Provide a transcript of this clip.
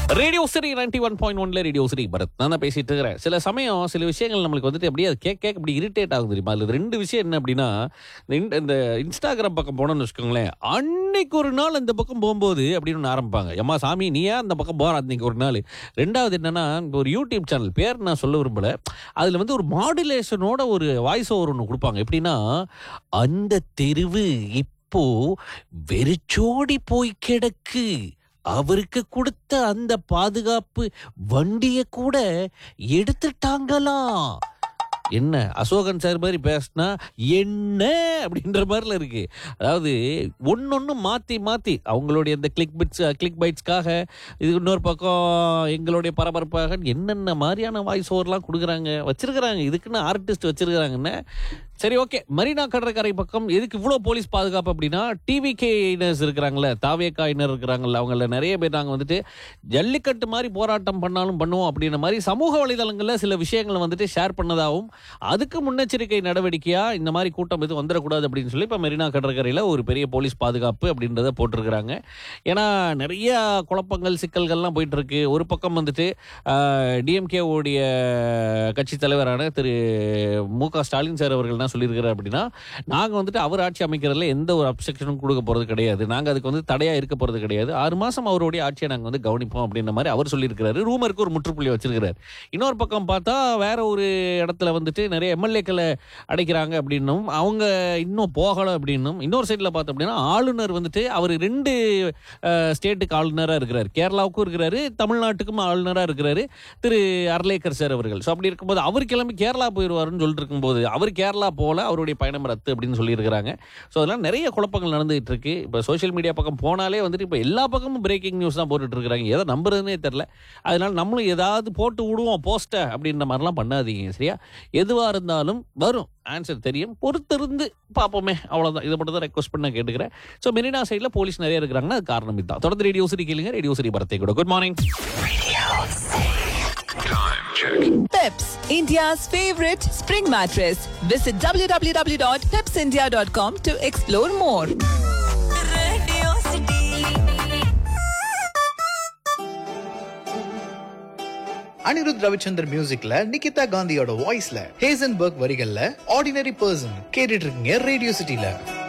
Radio Siri ninety one point ஒன்ல radio Siri Bharath நான் தான் பேசிட்டு இருக்கிறேன் சில சமயம் சில விஷயங்கள் நம்மளுக்கு வந்துட்டு அப்படியே அது கேட்க கேட்க அப்படி இரிட்டேட் ஆகும் தெரியுமா அதுல ரெண்டு விஷயம் என்ன அப்படின்னா இந்த இன்- இந்த இன்ஸ்டாகிராம் பக்கம் போனோம்னு வச்சுக்கோங்களேன் அன்னைக்கு ஒரு நாள் அந்த பக்கம் போகும்போது அப்படின்னு ஒண்ணு ஆரம்பிப்பாங்க எம்மா சாமி நீ ஏன் அந்த பக்கம் போற அன்னைக்கு ஒரு நாள் ரெண்டாவது என்னன்னா இப்போ ஒரு யூடியூப் சேனல் பேர் நான் சொல்ல விரும்பல அதுல வந்து ஒரு மாடுலேஷனோட ஒரு வாய்ஸ் ஓவர் ஒன்று கொடுப்பாங்க எப்படின்னா அந்த தெருவு இப்போ வெறிச்சோடி போய் கிடக்கு அவருக்கு கொடுத்த அந்த பாதுகாப்பு வண்டிய கூட எடுத்துட்டாங்களாம் என்ன அசோகன் சார் மாதிரி பேசினா என்ன அப்படின்ற மாதிரில இருக்கு அதாவது ஒன்னொன்னு மாத்தி மாத்தி அவங்களுடைய இந்த கிளிக் பிட்ஸ் கிளிக் பைட்ஸ்க்காக இது இன்னொரு பக்கம் எங்களுடைய பரபரப்பாக என்னென்ன மாதிரியான வாய்ஸ் ஓவர்லாம் கொடுக்குறாங்க வச்சிருக்கிறாங்க இதுக்குன்னு ஆர்டிஸ்ட் வச்சிருக்கிறாங்கன்னு சரி ஓகே மரீனா கடற்கரை பக்கம் எதுக்கு இவ்வளோ போலீஸ் பாதுகாப்பு அப்படின்னா டிவிகேனர்ஸ் இருக்கிறாங்களே தாவேக்காயினர் இருக்கிறாங்கல்ல அவங்கள நிறைய பேர் நாங்கள் வந்துட்டு ஜல்லிக்கட்டு மாதிரி போராட்டம் பண்ணாலும் பண்ணுவோம் அப்படின்ற மாதிரி சமூக வலைதளங்களில் சில விஷயங்களை வந்துட்டு ஷேர் பண்ணதாகவும் அதுக்கு முன்னெச்சரிக்கை நடவடிக்கையா இந்த மாதிரி கூட்டம் எதுவும் வந்துடக்கூடாது அப்படின்னு சொல்லி இப்போ மெரினா கடற்கரையில் ஒரு பெரிய போலீஸ் பாதுகாப்பு அப்படின்றத போட்டிருக்கிறாங்க ஏன்னா நிறைய குழப்பங்கள் சிக்கல்கள்லாம் போயிட்டு இருக்கு ஒரு பக்கம் வந்துட்டு டிஎம்கே உடைய கட்சி தலைவரான திரு மு க ஸ்டாலின் சார் அவர்கள் என்ன சொல்லியிருக்கிறார் அப்படின்னா நாங்கள் வந்துட்டு அவர் ஆட்சி அமைக்கிறதுல எந்த ஒரு அப்செக்ஷனும் கொடுக்க போகிறது கிடையாது நாங்கள் அதுக்கு வந்து தடையாக இருக்க போகிறது கிடையாது ஆறு மாதம் அவருடைய ஆட்சியை நாங்கள் வந்து கவனிப்போம் அப்படின்ற மாதிரி அவர் சொல்லியிருக்கிறாரு ரூமருக்கு ஒரு முற்றுப்புள்ளி வச்சிருக்கிறார் இன்னொரு பக்கம் பார்த்தா வேற ஒரு இடத்துல வந்துட்டு நிறைய எம்எல்ஏக்களை அடைக்கிறாங்க அப்படின்னும் அவங்க இன்னும் போகலை அப்படின்னும் இன்னொரு சைடில் பார்த்தோம் அப்படின்னா ஆளுநர் வந்துட்டு அவர் ரெண்டு ஸ்டேட்டுக்கு ஆளுநராக இருக்கிறார் கேரளாவுக்கும் இருக்கிறாரு தமிழ்நாட்டுக்கும் ஆளுநராக இருக்கிறாரு திரு அர்லேக்கர் சார் அவர்கள் ஸோ அப்படி இருக்கும்போது அவர் கிளம்பி கேரளா போயிடுவாருன்னு சொல்லிட்டு இருக்கும்போது அவர் கேரளா போல அவருடைய பயணம் ரத்து அப்படின்னு சொல்லியிருக்கிறாங்க ஸோ அதெல்லாம் நிறைய குழப்பங்கள் நடந்துகிட்டு இருக்கு இப்போ சோஷியல் மீடியா பக்கம் போனாலே வந்துட்டு இப்போ எல்லா பக்கமும் பிரேக்கிங் நியூஸ் தான் போட்டுட்டு இருக்காங்க எதை நம்புறதுனே தெரில அதனால நம்மளும் ஏதாவது போட்டு விடுவோம் போஸ்ட்டை அப்படின்ற மாதிரிலாம் பண்ணாதீங்க சரியா எதுவாக இருந்தாலும் வரும் ஆன்சர் தெரியும் பொறுத்திருந்து பார்ப்போமே அவ்வளோதான் இதை மட்டும் தான் ரெக்வஸ்ட் பண்ண கேட்டுக்கிறேன் ஸோ மெரினா சைடில் போலீஸ் நிறைய இருக்கிறாங்கன்னா அது காரணம் இதுதான் தொடர்ந்து ரேடியோ சரி கேளுங்க ரேடியோ சரி பரத்தை கூட good morning Peps, India's favorite spring mattress. Visit www.pepsindia.com to explore more. Anirudh Ravichander மியூசிக்ல நிகிதா காந்தியோட வாய்ஸ்ல ஹேசன்பர்க் வரிகள்ல ஆர்டினரி பர்சன் கேட்டுட்டு இருக்கீங்க ரேடியோ சிட்டில